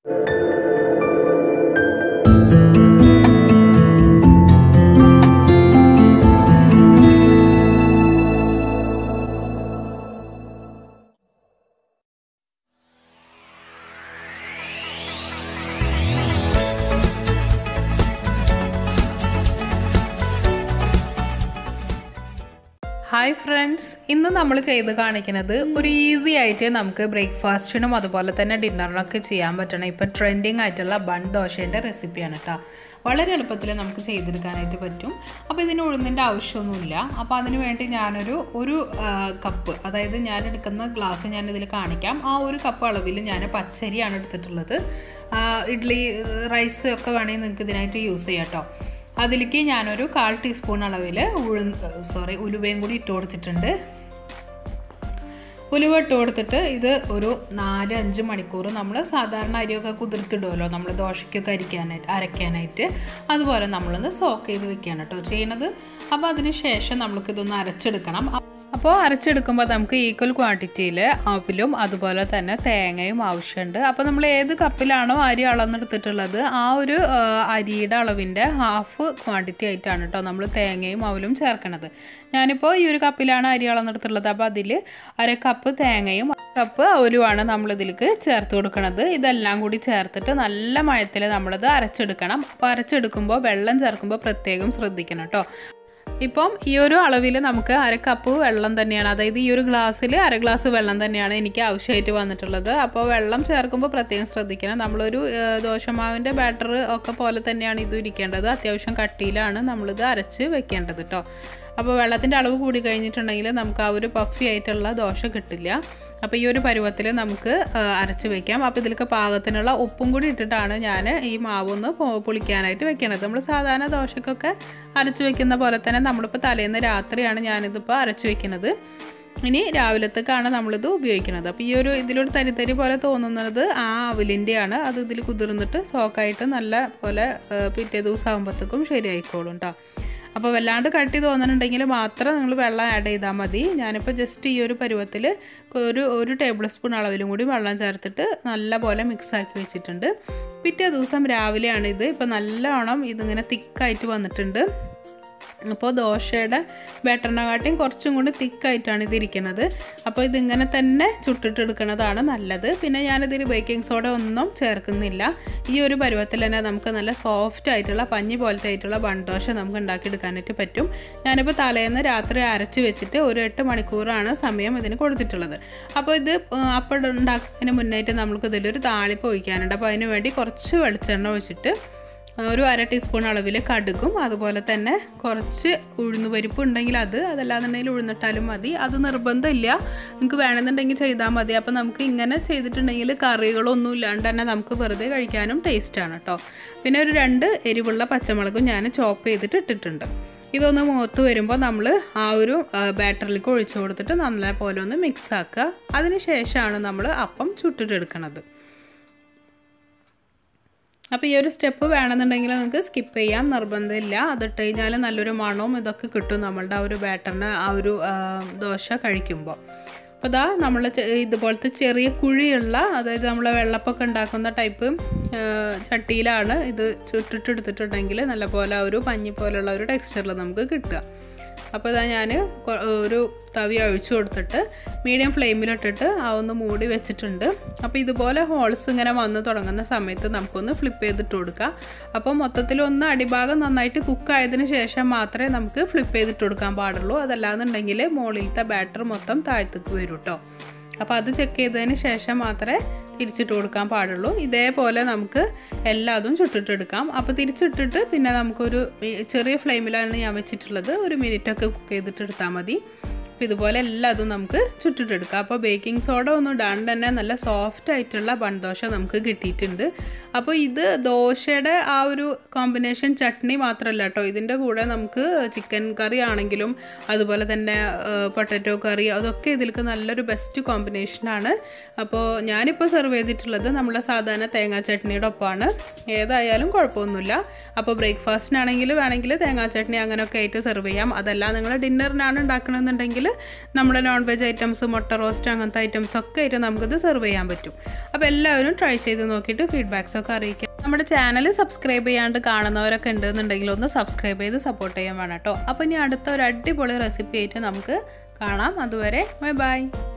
hi friends ഇന്ന് നമ്മൾ ചെയ്ത് കാണിക്കുന്നത് ഒരു ഈസി ആയിട്ട് നമുക്ക് ബ്രേക്ക്ഫാസ്റ്റിനും അതുപോലെ തന്നെ ഡിന്നറിനൊക്കെ ചെയ്യാൻ പറ്റണം ഇപ്പോൾ ട്രെൻഡിങ് ആയിട്ടുള്ള ബൺ ദോശേൻ്റെ റെസിപ്പിയാണ് കേട്ടോ വളരെ എളുപ്പത്തിൽ നമുക്ക് ചെയ്തെടുക്കാനായിട്ട് പറ്റും അപ്പോൾ ഇതിന് ഉഴുന്നിൻ്റെ ആവശ്യമൊന്നുമില്ല അപ്പോൾ അതിന് വേണ്ടി ഞാനൊരു ഒരു ആ, കപ്പ് അതായത് ഞാൻ എടുക്കുന്ന ഗ്ലാസ് ഞാൻ ഇതിൽ കാണിക്കാം ആ ഒരു കപ്പ് അളവിൽ ഞാൻ പച്ചരിയാണ് എടുത്തിട്ടുള്ളത് ആ, ഇഡ്ഡലി റൈസ് ഒക്കെ വേണമെങ്കിൽ നിങ്ങൾക്ക് ഇതിനായിട്ട് യൂസ് ചെയ്യാം കേട്ടോ അതിലേക്ക് ഞാനൊരു കാൽ ടീസ്പൂൺ അളവിൽ ഉഴുന്ന് സോറി ഉലുവയും കൂടി ഇട്ട് കൊടുത്തിട്ടുണ്ട് ഉലുവ ഇട്ട് കൊടുത്തിട്ട് ഇത് ഒരു നാല് അഞ്ച് മണിക്കൂർ നമ്മൾ സാധാരണ അരിയൊക്കെ കുതിർത്തിടുമല്ലോ നമ്മൾ ദോശയ്ക്കൊക്കെ അരിക്കാനായിട്ട് അരയ്ക്കാനായിട്ട് അതുപോലെ നമ്മളൊന്ന് സോക്ക് ചെയ്ത് വെക്കുകയാണ് കേട്ടോ ചെയ്യണത് അപ്പോൾ അതിന് ശേഷം നമുക്കിതൊന്ന് അരച്ചെടുക്കണം അപ്പോൾ അരച്ചെടുക്കുമ്പോൾ നമുക്ക് ഈക്വൽ ക്വാണ്ടിറ്റിയിൽ അവിലും അതുപോലെ തന്നെ തേങ്ങയും ആവശ്യമുണ്ട് അപ്പോൾ നമ്മൾ ഏത് കപ്പിലാണോ അരി അളന്നെടുത്തിട്ടുള്ളത് ആ ഒരു ആ, അരിയുടെ അളവിൻ്റെ ഹാഫ് ക്വാണ്ടിറ്റി ആയിട്ടാണ് കേട്ടോ നമ്മൾ തേങ്ങയും അവലും ചേർക്കണത് ഞാനിപ്പോൾ ഈ ഒരു കപ്പിലാണ് അരി അളന്നെടുത്തുള്ളത് അപ്പോൾ അതിൽ അര കപ്പ് തേങ്ങയും അര കപ്പ് അവലുമാണ് നമ്മളിതിലേക്ക് ചേർത്ത് കൊടുക്കുന്നത് ഇതെല്ലാം കൂടി ചേർത്തിട്ട് നല്ല മയത്തിൽ നമ്മളിത് അരച്ചെടുക്കണം അപ്പോൾ അരച്ചെടുക്കുമ്പോൾ വെള്ളം ചേർക്കുമ്പോൾ പ്രത്യേകം ശ്രദ്ധിക്കണം കേട്ടോ ഇപ്പം ഈ ഒരു അളവിൽ നമുക്ക് അര കപ്പ് വെള്ളം തന്നെയാണ് അതായത് ഈ ഒരു ഗ്ലാസ്സിൽ അര ഗ്ലാസ് വെള്ളം തന്നെയാണ് എനിക്ക് ആവശ്യമായിട്ട് വന്നിട്ടുള്ളത് അപ്പോൾ വെള്ളം ചേർക്കുമ്പോൾ പ്രത്യേകം ശ്രദ്ധിക്കണം നമ്മളൊരു ഏഹ്, ദോശമാവിൻ്റെ ബാറ്റർ ഒക്കെ പോലെ തന്നെയാണ് ഇത് ഇരിക്കേണ്ടത് അത്യാവശ്യം കട്ടിയിലാണ് നമ്മളിത് അരച്ച് വെക്കേണ്ടത് കേട്ടോ അപ്പോൾ വെള്ളത്തിൻ്റെ അളവ് കൂടി കഴിഞ്ഞിട്ടുണ്ടെങ്കിൽ നമുക്ക് ആ ഒരു പഫി ആയിട്ടുള്ള ദോശ കിട്ടില്ല അപ്പോൾ ഈ ഒരു പരുവത്തിൽ നമുക്ക് ആ, അരച്ച് വെക്കാം അപ്പോൾ ഇതിലേക്ക് പാകത്തിനുള്ള ഉപ്പും കൂടി ഇട്ടിട്ടാണ് ഞാൻ ഈ മാവൊന്ന് പൊ- പുളിക്കാനായിട്ട് വെക്കണത് നമ്മൾ സാധാരണ ദോശക്കൊക്കെ അരച്ച് വെക്കുന്ന പോലെ തന്നെ നമ്മളിപ്പോൾ തലേന്ന് രാത്രിയാണ് ഞാനിതിപ്പോൾ അരച്ച് വെക്കുന്നത് ഇനി രാവിലത്തേക്കാണ് നമ്മളിത് ഉപയോഗിക്കുന്നത് അപ്പോൾ ഈ ഒരു ഇതിലൊരു തരിത്തരി പോലെ തോന്നുന്നത് ആ അവലിൻ്റെയാണ് അത് ഇതിൽ കുതിർന്നിട്ട് സോക്കായിട്ട് നല്ല പോലെ ആ, പിറ്റേ ദിവസം ആകുമ്പോഴത്തേക്കും ശരിയായിക്കോളും കേട്ടോ അപ്പോൾ വല്ലാണ്ട് കട്ടി തോന്നുന്നുണ്ടെങ്കിൽ മാത്രം നിങ്ങൾ വെള്ളം ആഡ് ചെയ്താൽ മതി ഞാനിപ്പോൾ ജസ്റ്റ് ഈ ഒരു പരുവത്തിൽ ഒരു ഒരു ടേബിൾ സ്പൂൺ അളവിലും കൂടി വെള്ളം ചേർത്തിട്ട് നല്ല പോലെ മിക്സ് ആക്കി വെച്ചിട്ടുണ്ട് പിറ്റേ ദിവസം രാവിലെയാണ് ഇത് ഇപ്പോൾ നല്ലവണ്ണം ഇതിങ്ങനെ തിക്കായിട്ട് വന്നിട്ടുണ്ട് അപ്പോൾ ദോശയുടെ ബാറ്ററിനെക്കാട്ടിയും കുറച്ചും കൂടി തിക്കായിട്ടാണ് ഇതിരിക്കുന്നത് അപ്പോൾ ഇതിങ്ങനെ തന്നെ ചുട്ടിട്ടെടുക്കുന്നതാണ് നല്ലത് പിന്നെ ഞാനിതിൽ ബേക്കിംഗ് സോഡ ഒന്നും ചേർക്കുന്നില്ല ഈ ഒരു പരുവത്തിൽ തന്നെ നമുക്ക് നല്ല സോഫ്റ്റ് ആയിട്ടുള്ള പഞ്ഞി പോലത്തെ ആയിട്ടുള്ള ബൺദോശ നമുക്ക് ഉണ്ടാക്കിയെടുക്കാനായിട്ട് പറ്റും ഞാനിപ്പോൾ തലേന്ന് രാത്രി അരച്ച് വെച്ചിട്ട് ഒരു എട്ട് മണിക്കൂറാണ് സമയം ഇതിന് കൊടുത്തിട്ടുള്ളത് അപ്പോൾ ഇത് അപ്പം ഉണ്ടാക്കുന്നതിന് മുന്നായിട്ട് നമുക്ക് ഇതിലൊരു താളിപ്പ് ഒഴിക്കാനുണ്ട് അപ്പോൾ അതിന് വേണ്ടി കുറച്ച് വെളിച്ചെണ്ണ ഒഴിച്ചിട്ട് ഒരു അര ടീസ്പൂൺ അളവിൽ കടുകും അതുപോലെ തന്നെ കുറച്ച് ഉഴുന്ന് പരിപ്പ് ഉണ്ടെങ്കിൽ അത് അതല്ലാന്നുണ്ടെങ്കിൽ ഉഴുന്നിട്ടാലും മതി അത് നിർബന്ധമില്ല നിങ്ങൾക്ക് വേണമെന്നുണ്ടെങ്കിൽ ചെയ്താൽ മതി അപ്പോൾ നമുക്ക് ഇങ്ങനെ ചെയ്തിട്ടുണ്ടെങ്കിൽ കറികളൊന്നും ഇല്ലാണ്ട് തന്നെ നമുക്ക് വെറുതെ കഴിക്കാനും ടേസ്റ്റാണ് കേട്ടോ പിന്നെ ഒരു രണ്ട് എരിവുള്ള പച്ചമുളകും ഞാൻ ചോപ്പ് ചെയ്തിട്ട് ഇട്ടിട്ടുണ്ട് ഇതൊന്ന് മുഖത്ത് വരുമ്പോൾ നമ്മൾ ആ ഒരു ബാറ്ററിലേക്ക് ഒഴിച്ചു കൊടുത്തിട്ട് നല്ല പോലെ ഒന്ന് മിക്സ് ആക്കുക അതിന് ശേഷമാണ് നമ്മൾ അപ്പം ചുട്ടിട്ടെടുക്കണത് അപ്പോൾ ഈ ഒരു സ്റ്റെപ്പ് വേണമെന്നുണ്ടെങ്കിൽ നിങ്ങൾക്ക് സ്കിപ്പ് ചെയ്യാം നിർബന്ധമില്ല അതിട്ട് കഴിഞ്ഞാൽ നല്ലൊരു മണവും ഇതൊക്കെ കിട്ടും നമ്മളുടെ ആ ഒരു ബാറ്ററിന് ആ ഒരു ആ, ദോശ കഴിക്കുമ്പോൾ അപ്പോൾ ഇതാ നമ്മൾ ഇതുപോലത്തെ ചെറിയ കുഴിയുള്ള അതായത് നമ്മൾ വെള്ളപ്പൊക്കെ ഉണ്ടാക്കുന്ന ടൈപ്പ് ആ, ചട്ടിയിലാണ് ഇത് ചുട്ടിട്ടെടുത്തിട്ടുണ്ടെങ്കിൽ നല്ലപോലെ ആ ഒരു പഞ്ഞി പോലുള്ള ഒരു ടെക്സ്ചറിൽ നമുക്ക് കിട്ടുക അപ്പോൾ ഇതാ ഞാൻ ഒരു തവി ഒഴിച്ചു കൊടുത്തിട്ട് മീഡിയം ഫ്ലെയിമിലിട്ടിട്ട് ആ ഒന്ന് മൂടി വെച്ചിട്ടുണ്ട് അപ്പോൾ ഇതുപോലെ ഹോൾസ് ഇങ്ങനെ വന്ന് തുടങ്ങുന്ന സമയത്ത് നമുക്കൊന്ന് ഫ്ലിപ്പ് ചെയ്തിട്ട് കൊടുക്കാം അപ്പോൾ മൊത്തത്തിൽ ഒന്ന് അടിഭാഗം നന്നായിട്ട് കുക്ക് ആയതിനു ശേഷം മാത്രമേ നമുക്ക് ഫ്ലിപ്പ് ചെയ്തിട്ട് കൊടുക്കാൻ പാടുള്ളൂ അതല്ലാന്നുണ്ടെങ്കിൽ മുകളിലത്തെ ബാറ്റർ മൊത്തം താഴത്തേക്ക് വരും കേട്ടോ അപ്പോൾ അത് ചെക്ക് ചെയ്തതിന് ശേഷം മാത്രമേ തിരിച്ചിട്ട് കൊടുക്കാൻ പാടുള്ളൂ ഇതേപോലെ നമുക്ക് എല്ലാതും ചുട്ടിട്ടെടുക്കാം അപ്പോൾ തിരിച്ചിട്ടിട്ട് പിന്നെ നമുക്കൊരു ഈ ചെറിയ ഫ്ലെയിമിലാണ് ഞാൻ വെച്ചിട്ടുള്ളത് ഒരു മിനിറ്റൊക്കെ കുക്ക് ചെയ്തിട്ട് എടുത്താൽ മതി അപ്പോൾ ഇതുപോലെ എല്ലാതും നമുക്ക് ചുട്ടിട്ടെടുക്കാം അപ്പോൾ ബേക്കിംഗ് സോഡ ഒന്നും ഇടാണ്ട് തന്നെ നല്ല സോഫ്റ്റ് ആയിട്ടുള്ള ബൺദോശ നമുക്ക് കിട്ടിയിട്ടുണ്ട് അപ്പോൾ ഇത് ദോശയുടെ ആ ഒരു കോമ്പിനേഷൻ ചട്നി മാത്രമല്ല കേട്ടോ ഇതിൻ്റെ കൂടെ നമുക്ക് ചിക്കൻ കറി ആണെങ്കിലും അതുപോലെ തന്നെ പൊട്ടറ്റോ കറി അതൊക്കെ ഇതിലേക്ക് നല്ലൊരു ബെസ്റ്റ് കോമ്പിനേഷനാണ് അപ്പോൾ ഞാനിപ്പോൾ സെർവ് ചെയ്തിട്ടുള്ളത് നമ്മുടെ സാധാരണ തേങ്ങാ ചട്നിയുടെ ഒപ്പമാണ് ഏതായാലും കുഴപ്പമൊന്നുമില്ല അപ്പോൾ ബ്രേക്ക്ഫാസ്റ്റിനാണെങ്കിൽ വേണമെങ്കിൽ തേങ്ങാ ചട്നി അങ്ങനെയൊക്കെ ആയിട്ട് സെർവ് ചെയ്യാം അതല്ല നിങ്ങൾ ഡിന്നറിനാണ് ഉണ്ടാക്കണമെന്നുണ്ടെങ്കിൽ നമ്മുടെ നോൺ വെജ് ഐറ്റംസ് മുട്ട റോസ്റ്റ് അങ്ങനത്തെ ഐറ്റംസ് ഒക്കെ ആയിട്ട് നമുക്കിത് സെർവ് ചെയ്യാൻ പറ്റും അപ്പോൾ എല്ലാവരും ട്രൈ ചെയ്ത് നോക്കിയിട്ട് ഫീഡ്ബാക്സ് ഒക്കെ അറിയിക്കാം നമ്മുടെ ചാനൽ സബ്സ്ക്രൈബ് ചെയ്യാണ്ട് കാണുന്നവരൊക്കെ ഉണ്ടെന്നുണ്ടെങ്കിൽ ഒന്ന് സബ്സ്ക്രൈബ് ചെയ്ത് സപ്പോർട്ട് ചെയ്യാൻ വേണം കേട്ടോ അപ്പോൾ ഇനി അടുത്ത ഒരു അടിപൊളി റെസിപ്പി ആയിട്ട് നമുക്ക് കാണാം അതുവരെ ബൈ ബൈ